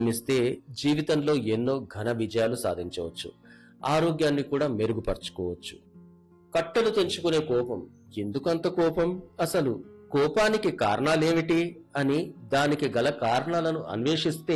ఇస్తే జీవితంలో ఎన్నో ఘన విజయాలు సాధించవచ్చు ఆరోగ్యాన్ని కూడా మెరుగుపరుచుకోవచ్చు కట్టలు తెంచుకునే కోపం ఎందుకంత కోపం అసలు కోపానికి కారణాలేమిటి అని దానికి గల కారణాలను అన్వేషిస్తే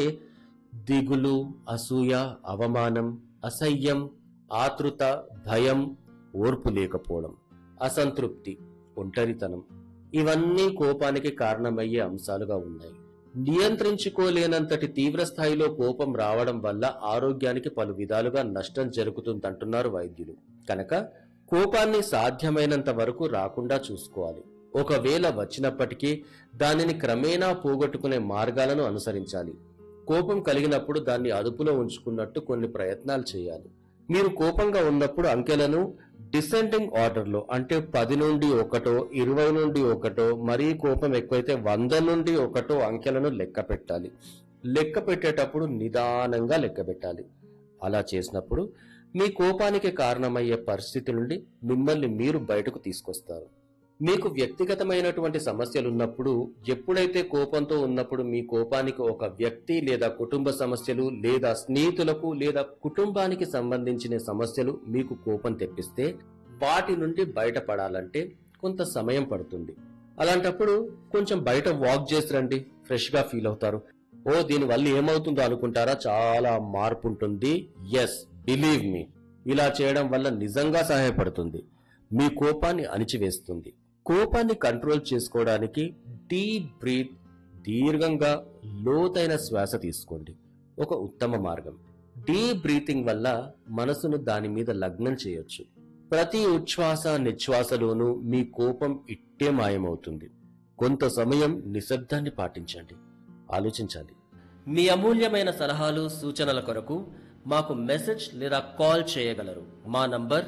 దిగులు అసూయ అవమానం అసహ్యం ఆతృత భయం ఓర్పు లేకపోవడం అసంతృప్తి ఒంటరితనం ఇవన్నీ కోపానికి కారణమయ్యే అంశాలుగా ఉన్నాయి నియంత్రించుకోలేనంతటి తీవ్ర స్థాయిలో కోపం రావడం వల్ల ఆరోగ్యానికి పలు విధాలుగా నష్టం జరుగుతుందంటున్నారు వైద్యులు కనుక కోపాన్ని సాధ్యమైనంత వరకు రాకుండా చూసుకోవాలి ఒకవేళ వచ్చినప్పటికీ దానిని క్రమేణా పోగొట్టుకునే మార్గాలను అనుసరించాలి కోపం కలిగినప్పుడు దాన్ని అదుపులో ఉంచుకున్నట్టు కొన్ని ప్రయత్నాలు చేయాలి మీరు కోపంగా ఉన్నప్పుడు అంకెలను డిసెండింగ్ ఆర్డర్లో అంటే పది నుండి ఒకటో ఇరవై నుండి ఒకటో మరీ కోపం ఎక్కువైతే వంద నుండి ఒకటో అంకెలను లెక్క పెట్టాలి లెక్క పెట్టేటప్పుడు నిదానంగా లెక్క పెట్టాలి అలా చేసినప్పుడు మీ కోపానికి కారణమయ్యే పరిస్థితి నుండి మిమ్మల్ని మీరు బయటకు తీసుకొస్తారు మీకు వ్యక్తిగతమైనటువంటి సమస్యలు ఉన్నప్పుడు ఎప్పుడైతే కోపంతో ఉన్నప్పుడు మీ కోపానికి ఒక వ్యక్తి లేదా కుటుంబ సమస్యలు లేదా స్నేహితులకు లేదా కుటుంబానికి సంబంధించిన సమస్యలు మీకు కోపం తెప్పిస్తే వాటి నుండి బయటపడాలంటే కొంత సమయం పడుతుంది అలాంటప్పుడు కొంచెం బయట వాక్ చేసి రండి ఫ్రెష్ గా ఫీల్ అవుతారు ఓ దీని వల్ల ఏమవుతుందో అనుకుంటారా చాలా మార్పు ఉంటుంది ఎస్ బిలీవ్ మీ ఇలా చేయడం వల్ల నిజంగా సహాయపడుతుంది మీ కోపాన్ని అణిచివేస్తుంది కోపాన్ని కంట్రోల్ చేసుకోవడానికి డీప్ బ్రీత్ దీర్ఘంగా లోతైన శ్వాస తీసుకోండి ఒక ఉత్తమ మార్గం డీప్ బ్రీతింగ్ వల్ల మనసును దాని మీద లగ్నం చేయొచ్చు ప్రతి ఉచ్ఛ్వాస నిశ్వాసలోనూ మీ కోపం ఇట్టే మాయమవుతుంది కొంత సమయం నిశ్శబ్దాన్ని పాటించండి ఆలోచించాలి మీ అమూల్యమైన సలహాలు సూచనల కొరకు మాకు మెసేజ్ లేదా కాల్ చేయగలరు మా నంబర్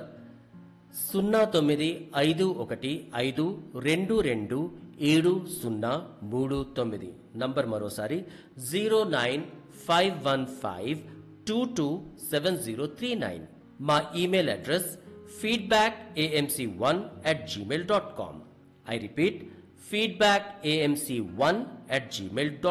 సున్నా తొమ్మిది ఐదు ఒకటి ఐదు రెండు రెండు ఏడు సున్నా మూడు తొమ్మిది నంబర్ మరోసారి zero nine five one five two two seven zero three nine మా email address feedback AMC one at Gmail dot com I repeat feedback AMC one at Gmail dot